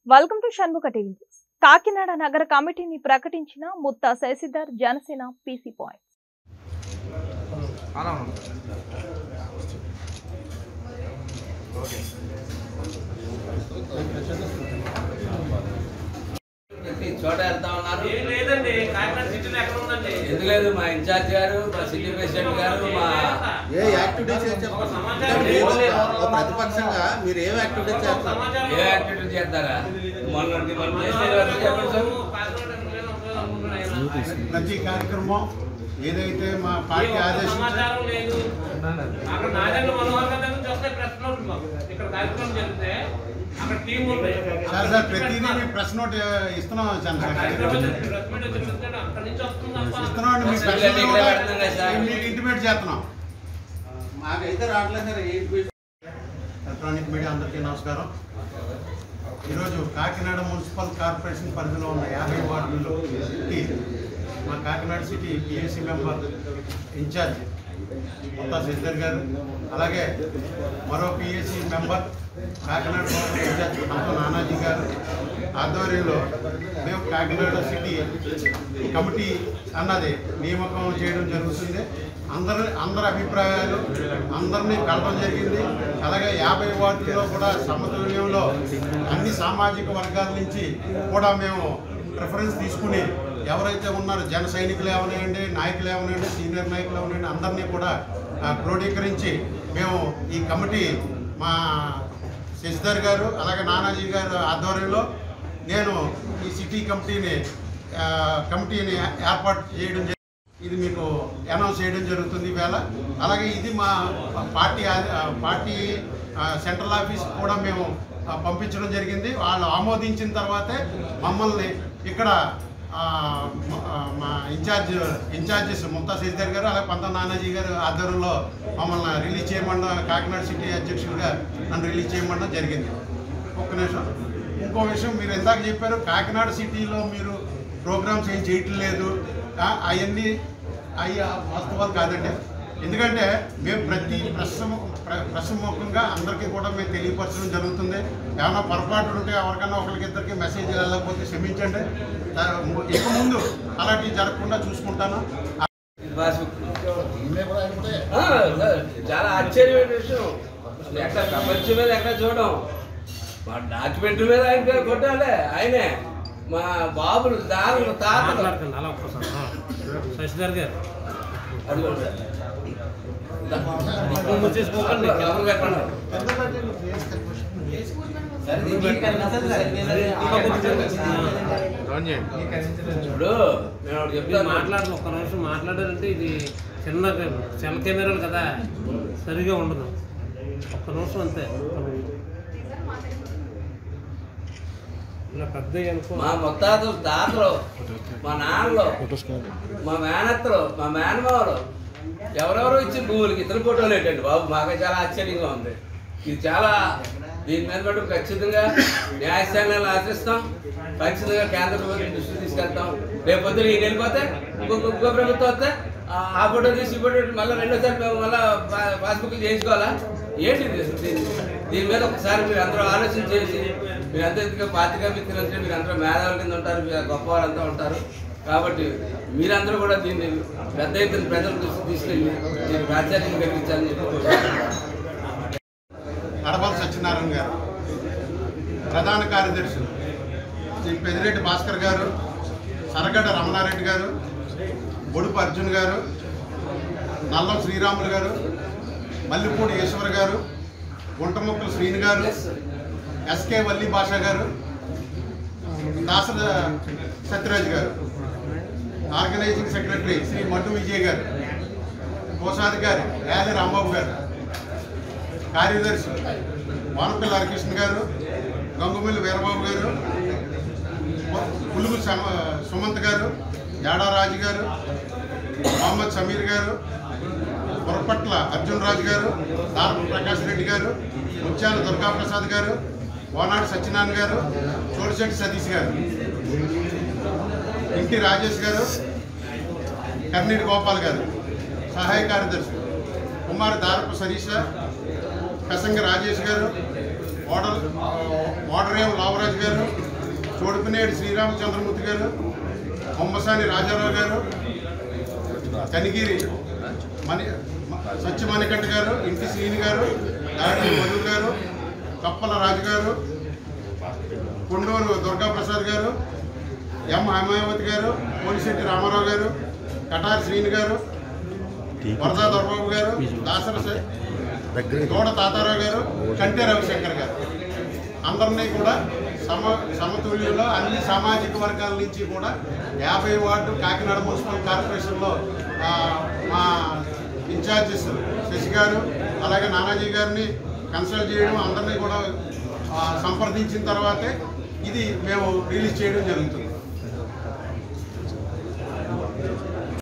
Welcome to Shanmukha TV news. Kakinada నగర కమిటీని ప్రకటించిన ముత్తా శశిధర్ జనసేన పీసీ పాయింట్ అలా ఉంది ప్రతి చోట వెళ్తా ఉన్నారు ఏం లేదండి కాకినాడ సిటీలో ఎక్కడ ఉందండి ఎందుకు లేదు మా ఇన్ఛార్జ్ గారు మా సిటీ ప్రెసిడెంట్ గారు మా ఏ యాక్టివిటీస్ చేస్తే ఒక సమాచారం మీరు లేదు. ఒక ప్రతిపక్షంగా మీరు ఏం యాక్టివిటీస్ ఒక చేస్తారు సమాచారం ఏ యాక్టివిటీ చేస్తారా మొన్న మొన్న చేసిన వాళ్ళు చెప్పండి సార్ ప్రతి కార్యక్రమం ఏదైతే మా పార్టీ ఆదేశించారో సమాచారం లేదు అక్కడ నాదెండ్ల మనోహర్ గారి దగ్గర నుంచి వస్తే ప్రెస్ నోట్ మాకు. ఇక్కడ కార్యక్రమం జరిగితే అక్కడ టీం ఉంది సార్ సార్ ప్రతిదీ మీ ప్రెస్ నోట్ ఇస్తున్నాం చంద్రశేఖర్ కార్యక్రమం గారు. జరిగితే ప్రెస్ మీట్ వచ్చినట్టు అక్కడి నుంచి వస్తుంది తప్ప ఇస్తున్నాం మీ ప్రెస్ ప్రెస్ మీట్ నోట్ ఇక్కడ కూడా పెడుతున్నాం సార్. మీకు ఇంటిమేట్ చేస్తున్నాం మాకైతే రావట్లేదు సార్ ఏంటి ఎలక్ట్రానిక్ మీడియా అందరికీ నమస్కారం ఈరోజు కాకినాడ మున్సిపల్ కార్పొరేషన్ పరిధిలో ఉన్న యాభై వార్డులకి మా Kakinada city PSC member incharge కొత్త శశిధర్ గారు అలాగే మరో పిఎస్సి మెంబర్ కాకినాడ పౌర ఇన్ఛార్జ్ పంత నానాజీ గారు ఆధ్వర్యంలో మేము కాకినాడ సిటీ కమిటీ అన్నది నియామకం చేయడం జరుగుతుంది అందరి అందరి అభిప్రాయాలు అందరినీ కలపడం జరిగింది అలాగే యాభై వార్డుల్లో కూడా సమతుల్యంలో అన్ని సామాజిక వర్గాల నుంచి కూడా మేము ప్రిఫరెన్స్ తీసుకుని ఎవరైతే ఉన్నారో జన సైనికులు ఏమన్నాయండి నాయకులు ఏమన్నాయండి సీనియర్ నాయకులు ఏమన్నాయండి అందరినీ కూడా ఆ, క్రోడీకరించి మేము ఈ కమిటీ మా శశిధర్ గారు అలాగే నానాజీ గారు ఆధ్వర్యంలో నేను ఈ సిటీ కమిటీని ఆ, కమిటీని ఏర్పాటు చేయడం జరిగింది ఇది మీకు అనౌన్స్ చేయడం జరుగుతుంది ఈవేళ అలాగే ఇది మా పార్టీ ఆ- ఆ పార్టీ ఆ, సెంట్రల్ ఆఫీస్ కూడా మేము ఆ, పంపించడం జరిగింది వాళ్ళు ఆమోదించిన తర్వాతే మమ్మల్ని ఇక్కడ ఆ, మ- ఆ, మా ఇన్ఛార్జ్ ఇన్ఛార్జెస్ ముక్తా శశిధర్ గారు అలాగే పంత నానాజీ గారు ఆధ్వర్యంలో మమ్మల్ని రిలీజ్ చేయమన్న కాకినాడ సిటీ అధ్యక్షుడిగా నన్ను రిలీజ్ చేయమన్న జరిగింది ఒక్క నిమిషం ఇంకో విషయం మీరు ఇందాక చెప్పారు కాకినాడ సిటీలో మీరు ప్రోగ్రామ్స్ ఏం చేయటం లేదు అవన్నీ అవి వాస్తవాలు కాదండి ఎందుకంటే మేము ప్రతి ప్రశ్న ప్రశ్నముఖంగా అందరికీ కూడా మేము తెలియపరచడం జరుగుతుంది ఏమైనా పొరపాటు ఉంటే ఎవరికైనా ఒకరికి ఇద్దరికి మెసేజ్ వెళ్ళకపోతే క్షమించండి దా- ఇక ముందు అలాంటివి జరగకుండా చూసుకుంటాను ఇది పాస్బుక్ ఆ, సార్, చాలా ఆశ్చర్యమైన విషయం అసలు ఎక్కడ ప్రపంచం మీద ఎక్కడ చూడడం మా డాక్యుమెంట్ మీద ఆయన పేరు కొట్టాలే ఆయనే మా బాబులు దారులు తాతలు మాట్లాడుతుంది అలా ఒక్కసారి ఆ. శశిధర్ గారు అదిగోండి సార్. ఫోన్ వచ్చేసుకోకండి ఎవరు పెట్టండి ఇప్పుడు నేను ఒకటి మీరు చెప్తాను మాట్లాడదు ఒక్క నిమిషం మాట్లాడారంటే ఇది చిన్న సెల్ కెమెరాలు కదా సరిగా ఉండదు ఒక్క నిమిషం అంతే ఇలా పెద్ద అనుకో మా ముత్తాతలు తాతలు మా నాన్నలు మా మేనత్తలు మా మేనమావలు ఎవరెవరో ఇచ్చి భూములకి ఇతర ఫోటోలు ఏంటండి బాబు మాకు చాలా ఆశ్చర్యంగా ఉంది ఇది చాలా దీని మీద మటుకు ఖచ్చితంగా న్యాయస్థానాలను ఆశిస్తాం ఖచ్చితంగా కేంద్ర ప్రభుత్వం దృష్టి తీసుకెళ్తాం రేపు పొద్దున ఈయన వెళ్ళిపోతే ఇంకొక ఇంకో ప్రభుత్వం వస్తే ఆ- ఆ ఫోటో తీసి ఈ ఫోటో మళ్ళీ రెండోసారి మేము మళ్ళీ పాస్బుక్ చేయించుకోవాలా ఏంటి ఇది అసలు దీని దీని మీద ఒకసారి మీరు అందరూ ఆలోచన చేసి మీరు అంతా ఎందుకు పాతిక మిత్రులు అంటే మీరు అందరూ మేధావుల కింద ఉంటారు మీరు గొప్పవారంతా ఉంటారు కాబట్టి మీరందరూ కూడా దీన్ని పెద్ద ఎత్తున ప్రజల దృష్టికి తీసుకెళ్ళి దీన్ని ప్రాధాన్యం కలిగించాలని చెప్పి కోరుకుంటున్నాను. కడపల సత్యనారాయణ గారు ప్రధాన కార్యదర్శులు శ్రీ పెదిరెడ్డి భాస్కర్ గారు సరగడ్డ రమణారెడ్డి గారు బొడుపు అర్జున్ గారు నల్లం శ్రీరాములు గారు మల్లిపూడి ఈశ్వర్ గారు గుంటముక్కల శ్రీని గారు ఎస్కే వల్లి భాష గారు దాసర సత్యరాజ్ గారు ఆర్గనైజింగ్ సెక్రటరీ శ్రీ మడ్డు విజయ్ గారు కోశాధికారి యాది రాంబాబు గారు కార్యదర్శి వానపల్లి హరికృష్ణ గారు గంగుమల్లి వీరబాబు గారు పులుగు సమ- సుమంత్ గారు యాడా రాజు గారు మొహమ్మద్ సమీర్ గారు పొరపట్ల అర్జున్ రాజు గారు దారపు ప్రకాష్ రెడ్డి గారు ముత్యాల దుర్గాప్రసాద్ గారు ఓనాడు సత్యనారాయణ గారు చోడిశెట్టి సతీష్ గారు ఇంటి రాజేష్ గారు కర్నీటి గోపాల్ గారు సహాయ కార్యదర్శి కుమార్ దారపు సరీష కసంగ రాజేష్ గారు మోడల్ మోడరేం లావరాజు గారు చోడుకునేడు శ్రీరామచంద్రమూర్తి గారు బొమ్మసాని రాజారావు గారు కనిగిరి మణి సత్యమణికంఠ గారు ఇంటి శ్రీని గారు దాడి మధు గారు కప్పల రాజు గారు కొండూరు దుర్గాప్రసాద్ గారు ఎం హేమావతి గారు పోలిశెట్టి రామారావు గారు కటారి శ్రీని గారు వరదా దొరబాబు గారు దాసర స- గౌడ తాతారావు గారు కంటే రవిశంకర్ గారు అందరినీ కూడా సమ సమతుల్యంలో అన్ని సామాజిక వర్గాల నుంచి కూడా యాభై వార్డు కాకినాడ మున్సిపల్ కార్పొరేషన్లో ఆ, మా ఇన్ఛార్జెస్ శశి గారు అలాగే నానాజీ గారిని కన్సల్ట్ చేయడం అందరినీ కూడా ఆ, సంప్రదించిన తర్వాతే ఇది మేము రిలీజ్ చేయడం జరుగుతుంది